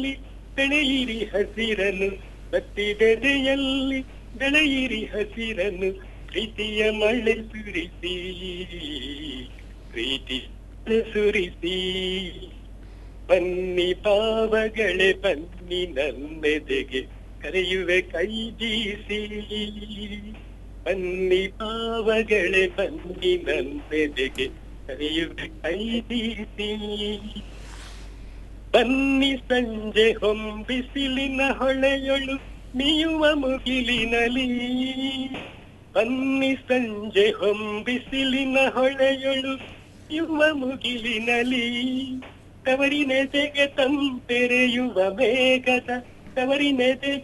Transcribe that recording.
ಬೆಳೆಯಿರಿ ಹಸಿರನ್ನು ಬತ್ತಿದೆದೆಯಲ್ಲಿ ಬೆಳೆಯಿರಿ ಹಸಿರನ್ನು ಪ್ರೀತಿಯ ಮಳೆ ಸುರಿಸಿ ಪ್ರೀತಿ ಸುರಿಸಿ ಬನ್ನಿ ಪಾವಗಳೇ ಬನ್ನಿ ನನ್ನೆದೆಗೆ ಕರೆಯುವೆ ಕೈ ಬೀಸಿ ಬನ್ನಿ ಪಾವಗಳೇ ಬನ್ನಿ ನನ್ನೆದೆಗೆ ಕರೆಯುವೆ ಕೈ ಬೀಸಿ ಬನ್ನಿ ಸಂಜೆ ಹೊಂಬಿಸಿಲಿನ ಹೊಳೆಯೊಳು ಮೀಯುವ ಮುಗಿಲಿನಲಿ ಬನ್ನಿ ಸಂಜೆ ಹೊಂಬಿಸಿಲಿನ ಹೊಳೆಯೊಳು ಯುವ ಮುಗಿಲಿನಲಿ ತವರಿನೆದೆಗೆ ತಂಪೆರೆಯುವ ಮೇಘದ ತವರಿನೆದೆಗೆ